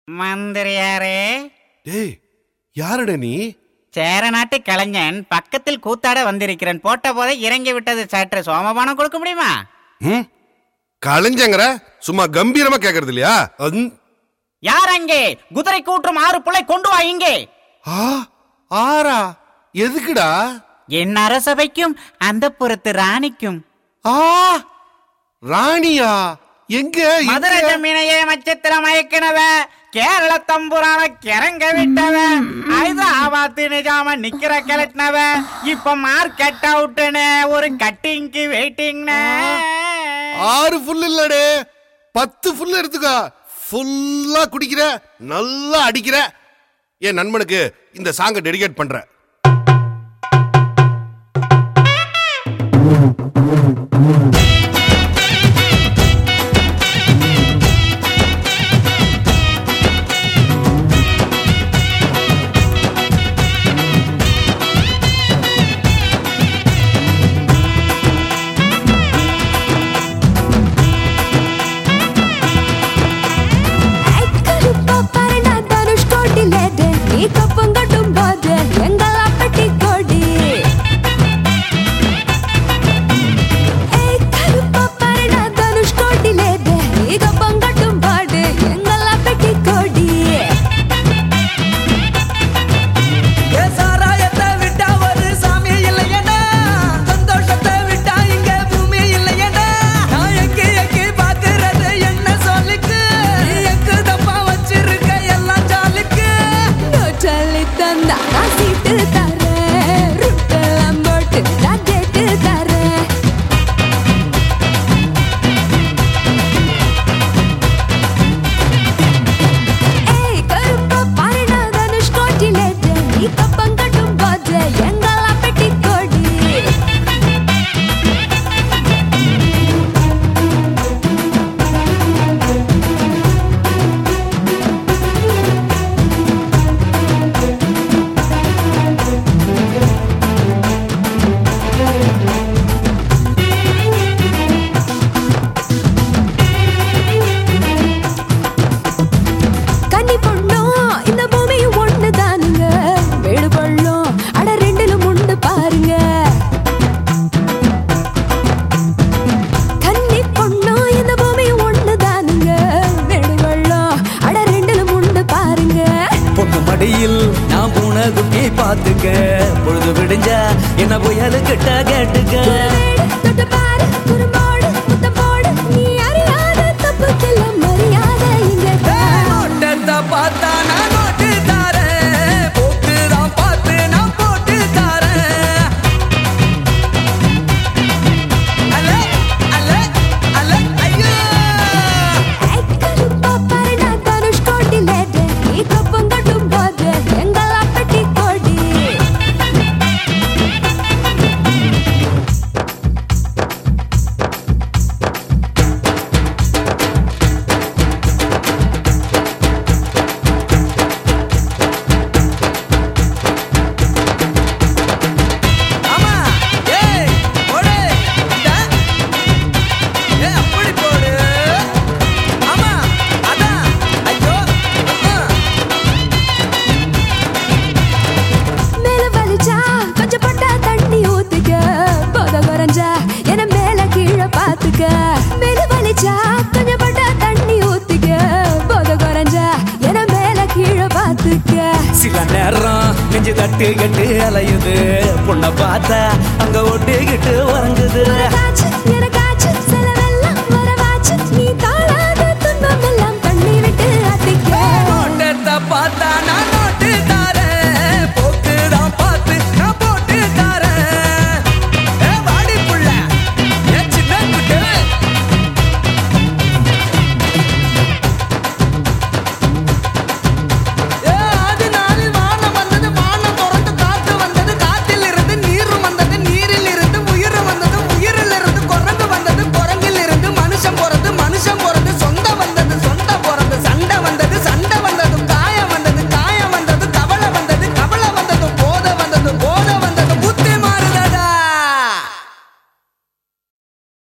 மந்திரியாரே டேய் யாருட நீ சேர நாட்டு கலைஞன் பக்கத்தில் கூத்தாட வந்திருக்கிறேன் போட்ட போதே இறங்கி விட்டது சற்று சோமபானம் கொடுக்க முடியுமா ம் கலைஞ்சங்கிற சும்மா கம்பீரமா கேக்குறது இல்லையா அந் யார் அங்கே குதிரை கூற்றும் ஆறு புள்ளை கொண்டு வா இங்கே ஆ ஆறா எதுக்குடா என் அரசபைக்கும் அந்த புறத்து ராணிக்கும் ஆ ராணியா எங்க எங்க? மதுரை ஜமீனையே மச்சத்திர மயக்கினவ கேரள தம்புரான கிறங்க விட்டவ ஹைதராபாத் நிஜாம நிக்கிற கிளட்டினவ இப்ப மார்க்கெட் அவுட்டுன்னு ஒரு கட்டிங்க்கு வெயிட்டிங்னு ஆறு ஃபுல் இல்லடே பத்து ஃபுல் எடுத்துக்கோ ஃபுல்லா குடிக்கிற நல்லா அடிக்கிற என் நண்பனுக்கு இந்த சாங்கை டெடிகேட் பண்றேன் కరుప పరణ ధనుష్ కోటి లేదే నీ కప్పం కట్టుం పోదే ఎంగల పెట్టి కోడి ఏ కరుప పరణ ధనుష్ కోటి లేదే నీ కప్పం కట్టుం పోదే ఎంగల పెట్టి కోడి ஏ சாராயத்தை விட்டா ஒரு சாமி இல்லையடா சந்தோஷத்தை விட்டா இங்க பூமி இல்லையடா நான் எக்கி எக்கி பாக்குறது என்ன சொல்லிட்டு நீ எக்கு தப்பா வச்சிருக்க எல்லாம் ஜாலிக்கு நோட்டலி தந்தா நான் சீட்டு தரேன் ருட்டெல்லாம் போட்டு நான் கேட்டு தரேன் ஏய் கருப்ப பரண தனுஷ் கோட்டிலேதே நீ கப்பம் கட்டும் போது எங்கள பெட்டி கோடி கன்னி பொண்ணும் இந்த பூமியும் ஒண்ணு தானுங்க வீடு பள்ளம் அட ரெண்டிலும் உண்டு பாருங்க கன்னி பொண்ணும் இந்த பூமியும் ஒண்ணு தானுங்க வீடு பள்ளம் அட ரெண்டிலும் உண்டு பாருங்க பொண்ணு மடியில் நான் பூனை குட்டி பாத்துக்க பொழுது விடிஞ்சா என்ன புயலு கிட்ட கேட்டுக்க வீடு தொட்டு பாரு குறும்போடு முத்தம் போடு நீ அறியாத தப்புக்கெல்லாம் மரியாதை இங்க நோட்டத்தை பார்த்தா நான் நோட்டு தாரேன் போட்டு தான் பார்த்து நான் போட்டு தாரேன் அலே அலே அலே ஐயோ கருப்பா பரண தனுஷ் கோட்டிலேதே நீ கப்பம் கட்டும் போது எங்கள பெட்டி கோடி ஆமா ஏய் போடு இதா ஏய் அப்படி போடு ஆமா அதான் ஐயோ அம்மா மேல வலிச்சா கொஞ்சம் பட்டா தண்ணி ஊத்துக்க போத குறைஞ்சா என மேல கீழே பாத்துக்க மேல வலிச்சா கொஞ்சம் பட்டா தண்ணி ஊத்துக்க போத குறைஞ்சா என மேல கீழே பாத்துக்க சில நேரம் நெஞ்சு தட்டு கட்டு அலையுது பொண்ணை பார்த்தா அங்க ஒட்டிக்கிட்டு உறங்குது உனக்காச்சு எனக்காச்சு